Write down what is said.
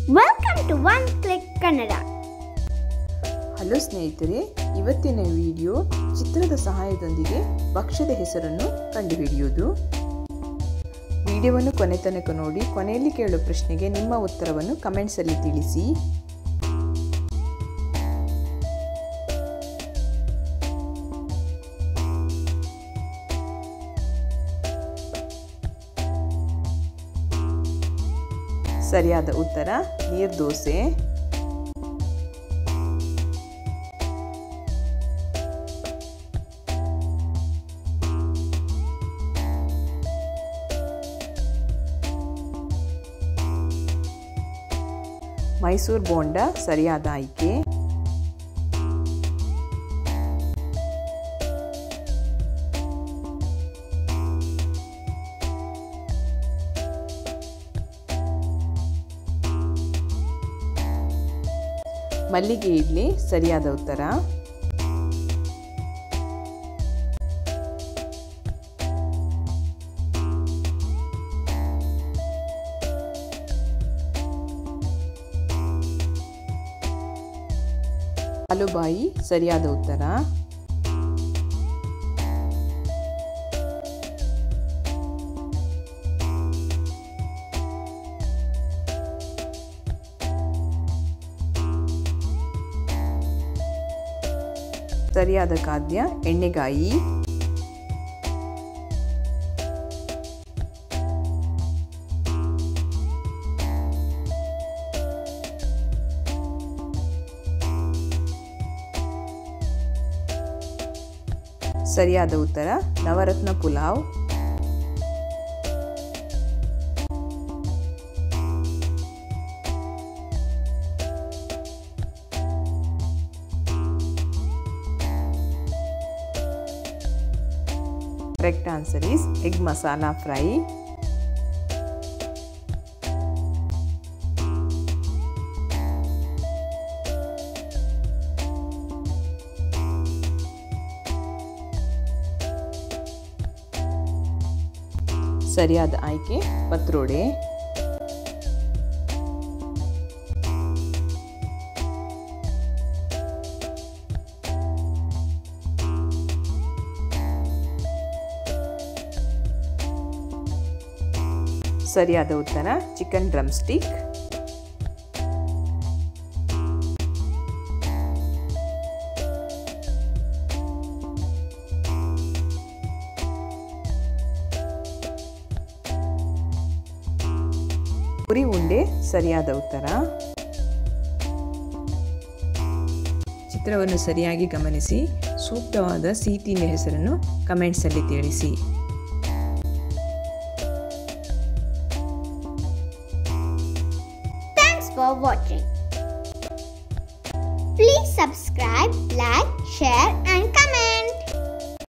Welcome to One Click Kannada. Hello ಸ್ನೇಹಿತರೆ ಇವತ್ತಿನ video ಚಿತ್ರದ ಸಹಾಯದೊಂದಿಗೆ ಭಕ್ಷ್ಯದ ಹೆಸರನ್ನು ಕಂಡುಹಿಡಿಯುವುದು ವಿಡಿಯೋವನ್ನು ಕೊನೆ ತನಕ ನೋಡಿ ಕೊನೆಯಲ್ಲಿ ಕೇಳುವ ಪ್ರಶ್ನೆಗೆ ನಿಮ್ಮ ಉತ್ತರವನ್ನು ಕಮೆಂಟ್ಸಲ್ಲಿ ತಿಳಿಸಿ ಸರಿಯಾದ ಉತ್ತರ ನೀರ್ದೋಸೆ ಮೈಸೂರು ಬೋಂಡ ಸರಿಯಾದ ಆಯ್ಕೆ ಮಲ್ಲಿಗೆ ಇಡ್ಲಿ ಸರಿಯಾದ ಉತ್ತರ ಹಾಲುಬಾಯಿ ಸರಿಯಾದ ಉತ್ತರ ಸರಿಯಾದ ಖಾದ್ಯ ಎಣ್ಣೆಗಾಯಿ ಸರಿಯಾದ ಉತ್ತರ Navaratna pulao correct answer is egg masala fry ಸರಿಯಾದ ಆಯ್ಕೆ ಪತ್ರೋಡೆ ಸರಿಯಾದ ಉತ್ತರ ಚಿಕನ್ ಡ್ರಮ್ ಸ್ಟಿಕ್ ಪುರಿ ಉಂಡೆ ಸರಿಯಾದ ಉತ್ತರ ಚಿತ್ರವನ್ನು ಸರಿಯಾಗಿ ಗಮನಿಸಿ ಸೂಕ್ತವಾದ ಸಿಹಿ ತಿಂಡಿ ಹೆಸರನ್ನು ಕಮೆಂಟ್ಸಲ್ಲಿ ತಿಳಿಸಿ Thanks for watching. Please subscribe, like, share, and comment.